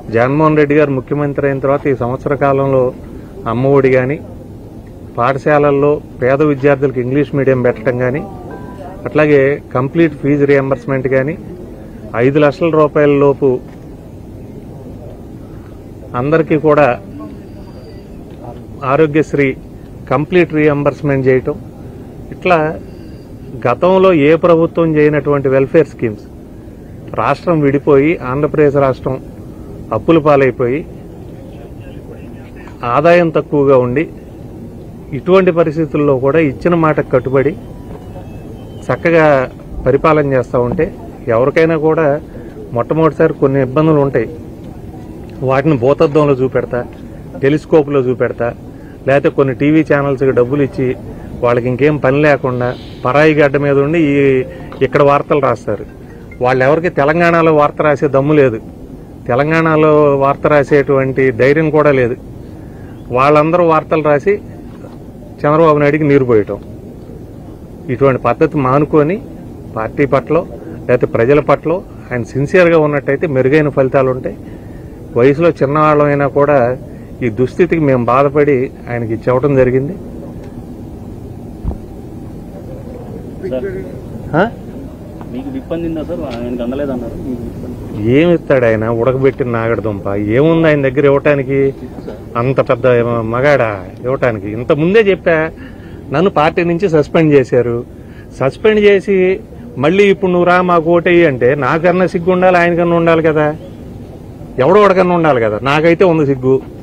జగన్మోహన్ రెడ్డి గారు ముఖ్యమంత్రి అయిన తర్వాత ఈ సంవత్సర కాలంలో అమ్మఒడి కానీ పాఠశాలల్లో పేద విద్యార్థులకు ఇంగ్లీష్ మీడియం పెట్టడం కానీ అట్లాగే కంప్లీట్ ఫీజు రియంబర్స్మెంట్ కానీ ఐదు లక్షల రూపాయల లోపు అందరికీ కూడా ఆరోగ్యశ్రీ కంప్లీట్ రీఎంబర్స్మెంట్ చేయటం ఇట్లా గతంలో ఏ ప్రభుత్వం చేయనటువంటి వెల్ఫేర్ స్కీమ్స్ రాష్ట్రం విడిపోయి ఆంధ్రప్రదేశ్ రాష్ట్రం అప్పుల పాలైపోయి ఆదాయం తక్కువగా ఉండి ఇటువంటి పరిస్థితుల్లో కూడా ఇచ్చిన మాటకు కట్టుబడి చక్కగా పరిపాలన చేస్తూ ఉంటే ఎవరికైనా కూడా మొట్టమొదటిసారి కొన్ని ఇబ్బందులు ఉంటాయి వాటిని భూతద్దంలో చూపెడతా టెలిస్కోప్లో చూపెడతా లేకపోతే కొన్ని టీవీ ఛానల్స్కి డబ్బులు ఇచ్చి వాళ్ళకి ఇంకేం పని లేకుండా పరాయి గడ్డ మీద ఉండి ఈ ఇక్కడ వార్తలు రాస్తారు వాళ్ళు ఎవరికి తెలంగాణలో వార్త రాసే దమ్ము లేదు తెలంగాణలో వార్త రాసేటువంటి ధైర్యం కూడా లేదు వాళ్ళందరూ వార్తలు రాసి చంద్రబాబు నాయుడికి నీరు పోయటం ఇటువంటి పద్ధతి మానుకొని పార్టీ పట్ల లేకపోతే ప్రజల పట్ల ఆయన సిన్సియర్గా ఉన్నట్టయితే మెరుగైన ఫలితాలు ఉంటాయి వయసులో చిన్నవాళ్ళమైనా కూడా ఈ దుస్థితికి మేము బాధపడి ఆయనకి చెప్పడం జరిగింది సార్ ఆ? మీకు విప్ అందిందా సార్ ఆయనకు అందలేదన్నారు మీకు విప్ అంది- ఏమి ఇస్తాడు ఆయన ఉడకబెట్టిన నాగడదుంప ఏముంది ఆయన దగ్గర ఇవ్వటానికి అంత పెద్ద మగాడా ఇవ్వటానికి ఇంత ముందే చెప్పా నన్ను పార్టీ నుంచి సస్పెండ్ చేశారు సస్పెండ్ చేసి మళ్ళీ ఇప్పుడు నువ్వు రా మాకు ఓటేయి అంటే నాకన్నా సిగ్గు ఉండాలి ఆయనకన్నా ఉండాలి కదా ఎవడో ఒకడికన్నా ఉండాలి కదా నాకైతే ఉంది సిగ్గు